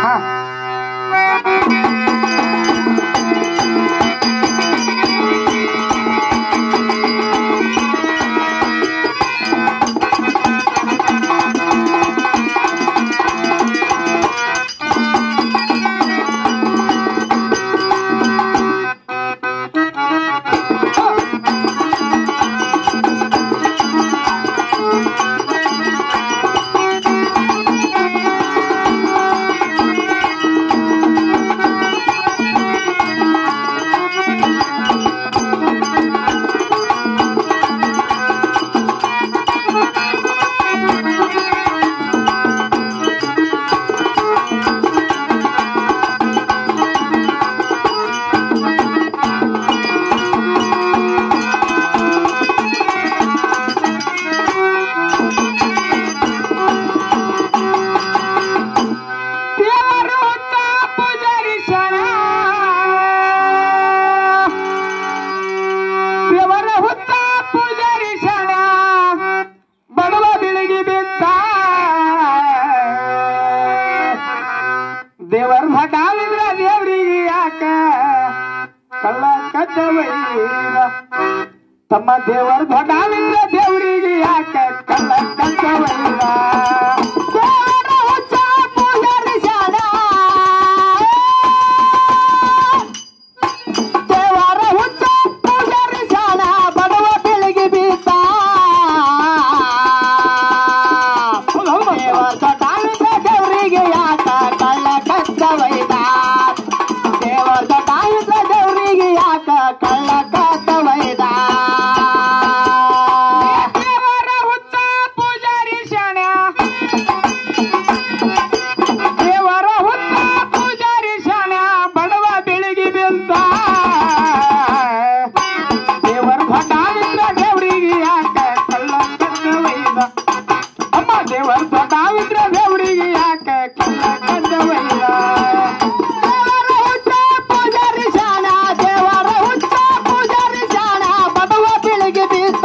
ಹಾ ದೇವರು ಹುತ್ತ ಪೂಜಾರಿ ಶರಣ ದೇವರ ಹುತ್ತ ಪೂಜಾರಿ ಶರಣ ಬಡವ ಬೆಳಗಿ ಬಿದ್ದ ದೇವರ ಮಠಾವಿದ್ರ ದೇವ್ರಿಗೆ ಯಾಕ ಕಳ್ಳ ಕದ್ದವೈರ ತಮ್ಮ ದೇವರ ಮಠಾವಿದ್ರ ದೇವ್ರಿಗೆ ಯಾಕ ಕಳ್ಳ ಕದ್ದವೈರ ದೇವರ ಹುಚ್ಚ ಪೂಜಾರಿ ಶರಣ ದೇವರ ಹುಚ್ಚ ಪೂಜಾರಿ ಶಾಣ ಬಡವ ಬೆಳಗ್ಗೆ ಬೀತ ದೇವ ಸಟಾಳಿದ ದೇವರಿಗೆ ಯಾಕ ಕಳ್ಳ ಕತ್ತವೈದ ದೇವ ಸಟಾಳಿದ ದೇವರಿಗೆ ಯಾಕ ಕಳ್ಳ ಕತ್ತವೈದ ದೇವರ ಹುಚ್ಚ ಪೂಜಾರಿ ಶಾಣ ದೇವರ ಹುತ್ತ ಪೂಜಾರಿ ಶಾಣ ಬಡವ ಬೆಳಗಿ ಬಿದ್ದ ದೇವರ ಭಟಾವಿದ್ರ ದೇವರಿಗೆ ಯಾಕ ಕಳ್ಳ ಕದ್ದವೈದ ಅಮ್ಮ ದೇವರ ಭಟಾವಿದ್ರ ದೇವರಿಗೆ ಯಾಕ ಕಳ್ಳ ಕದ್ದವೈದ ದೇವರ ಹುತ್ತ ಪೂಜಾರಿ ಶಾಣ ದೇವರ ಹುತ್ತ ಪೂಜಾರಿ ಶಾಣ ಬಡವ ಬೆಳಗಿ ಬಿದ್ದ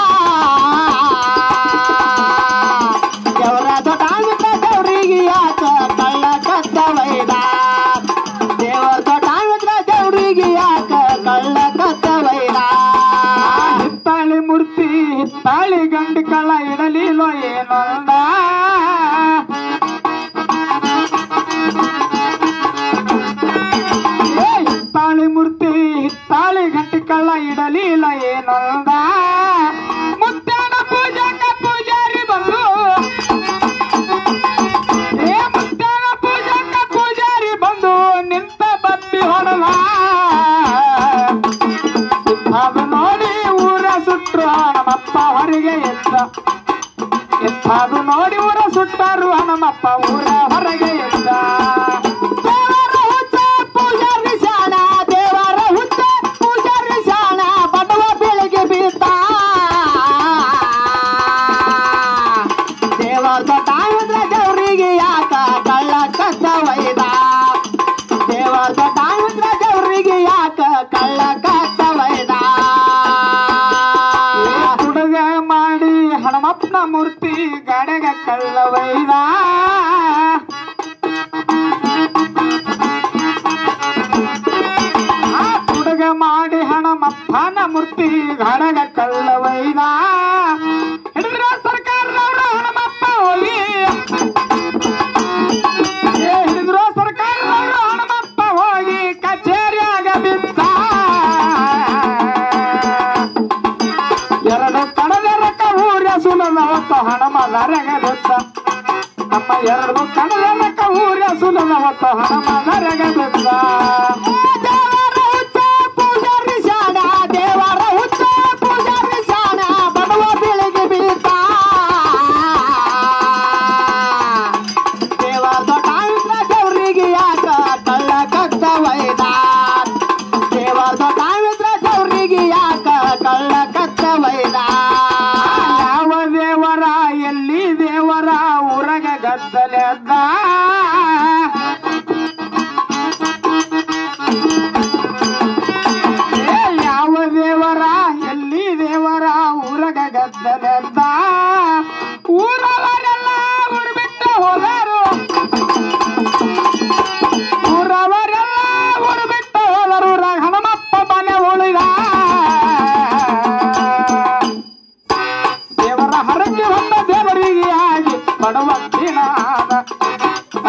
ದೇವರ ದೊಡ್ಡ ದೇವ್ರಿಗೆ ಯಾಕ ಕಳ್ಳ ಕತ್ತವೈದ ದೇವ ದೊಡ್ಡ ದೇವ್ರಿಗೆ ಯಾಕ ಕಳ್ಳ ಕತ್ತವೈದ ಹಿತ್ತಾಳಿ ಮೂರ್ತಿ ಹಿತ್ತಾಳಿ ಗಂಡು ಕಳ್ಳ ಇಡಲಿಲ್ಲೋ ಏನೊಂದ ಏ, ಹಿತ್ತಾಳಿ ಮೂರ್ತಿ ಹಿತ್ತಾಳಿ ಗಂಟು ಕಳ್ಳ ಇಡಲಿಲ್ಲ ಏನೊಂದ ಮುತ್ತನ ಪೂಜಕ ಪೂಜಾರಿ ಬಂದು ಏ ಮುತ್ತನ ಪೂಜಕ ಪೂಜಾರಿ ಬಂದು ನಿಂತ ಬತ್ತಿ ಹೊಡಲ ಅದು ನೋಡಿ ಊರ ಸುಟ್ರು ನಮ್ಮಪ್ಪ ಹೊರಗೆ ಎದ್ದ ಎಂಥದು ನೋಡಿ ಊರ ಸುಟ್ಟರು ನಮ್ಮಪ್ಪ ಊರ ಹೊರಗೆ ಎದ್ದ ದೇವರ ಹುಚ್ಚ ಪೂಜಾರಿ ಶಾಣ ದೇವರ ಹುಚ್ಚ ಪೂಜಾರಿ ಶಾಣ ಬಡವ ಬೆಳಗ್ಗೆ ಬೀತ ದೇವ ದೊಡ್ಡ ದೇವರಿಗೆ ಯಾಕ ಕಳ್ಳ ಕತ್ತವೈದ ದೇವ ದೊಡ್ಡ ದೇವರಿಗೆ ಯಾಕ ಕಳ್ಳ ಕತ್ತವೈದ ಹುಡುಗ ಮಾಡಿ ಹನುಮಪ್ಪನ ಮೂರ್ತಿ ಗಾಡೆಗ ಕಳ್ಳವೈದ ಆ ಹುಡುಗ ಮಾಡಿ ಹಣಮಪ್ಪನ ಮೂರ್ತಿ ಗಾಡೆಗ ಕಳ್ಳವೈದ ಹಿಡಿದ್ರ ಸರ್ಕಾರದವರು ಹಣಮಪ್ಪ ಹೋಗಿ ಏ ಹಿಡಿದ್ರು ಸರ್ಕಾರದವರು ಹಣಮಪ್ಪ ಹೋಗಿ ಕಚೇರಿಯಾಗ ಬಿದ್ದ ಎರಡು ಕಡದರಕ ಊರ ಸುಲನವತ್ತ ಹಣಮದರಗ ಬಿದ್ದ ನಮ್ಮ ಎರಡು ಕಡದರಕ ಊರ ಸುಲನವತ್ತ ಹಣಮದರಗ ಬಿದ್ದ ದೇವರ ಹುಚ್ಚ ಪೂಜಾರಿ ಶಾಣ ದೇವರ ಹುಚ್ಚ ಪೂಜಾರಿ ಶಾಣ ಬಡವ ಬೆಳಿಗ್ಗೆ ಬೀಳ್ತ ದೇವ ದೊಡ್ಡ ದೇವರಿಗೆ ಯಾಕ ಕಳ್ಳ ಕತ್ತವೈದ ದೇವ ದೊಡ್ಡ ದೇವರಿಗೆ ಯಾಕ ಕಳ್ಳ ಕತ್ತವೈದ ಯಾವ ದೇವರ ಎಲ್ಲಿ ದೇವರ ಊರಗ ಗದ್ದಲೆದ್ದ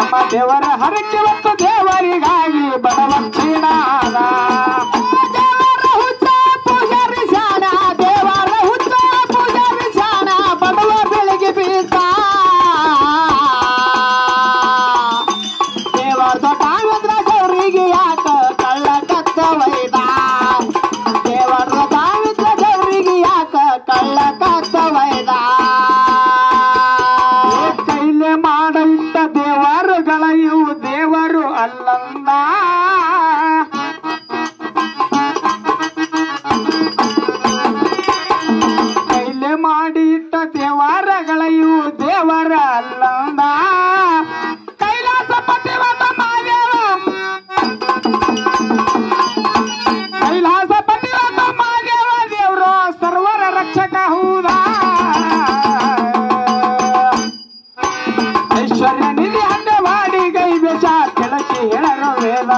ನಮ್ಮ ದೇವರ ಹರಕೆ ಮತ್ತು ದೇವರಿಗಾಗಿ ಬಡವಕ್ಷೀಣಾದ ದೇವರ ಹುಚ್ಚ ಪೂಜಾರಿ ಶಾಣ ದೇವರ ಹುಚ್ಚ ಪೂಜಾರಿ ಶಾಣ ಬಡವ ಬೆಳಿಗ್ಗೆ ಬೀಸ ದೇವರ ದೊಡ್ಡ ಗೌರಿಗೆ ಯಾಕ ಕಳ್ಳ ಕತ್ತ ಒಯ್ದ ದೇವರ ಸಾವಿತ್ರ ಗೌರಿಗೆ ಯಾಕ ಕಳ್ಳ ಕತ್ತ ಒಯ್ದ ಕೈಲೆ ಮಾಡ ಇಟ್ಟ ದೇವರುಗಳ ಇವು ದೇವರು ಅಲ್ಲಂದ ಕೈಲೆ ಮಾಡಿ ಇಟ್ಟ ದೇವರಗಳ ಇವು ದೇವರ ಅಲ್ಲಂದ ಕೈಲಾಸ ಪತಿವತ ಮಾದೇವ ಕೈಲಾಸ ಪತಿವತ ಮಾದೇವ ದೇವರು ಸರ್ವರ ರಕ್ಷಕ ಹೌದಾ ಐಶ್ವರ್ಯ ನಿಧಿ ಅಂದವಾಡಿ ಗೈ ಬೆಶ ಕೆಳಕ್ಕೆ ಹೇಳರು ವೇದ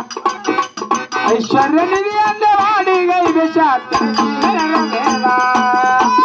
ಐಶ್ವರ್ಯ ನಿಧಿ ಅಂದವಾಡಿ ಗೈ ಬೆಶ ಕೆಳಕ್ಕೆ ಹೇಳರು ವೇದ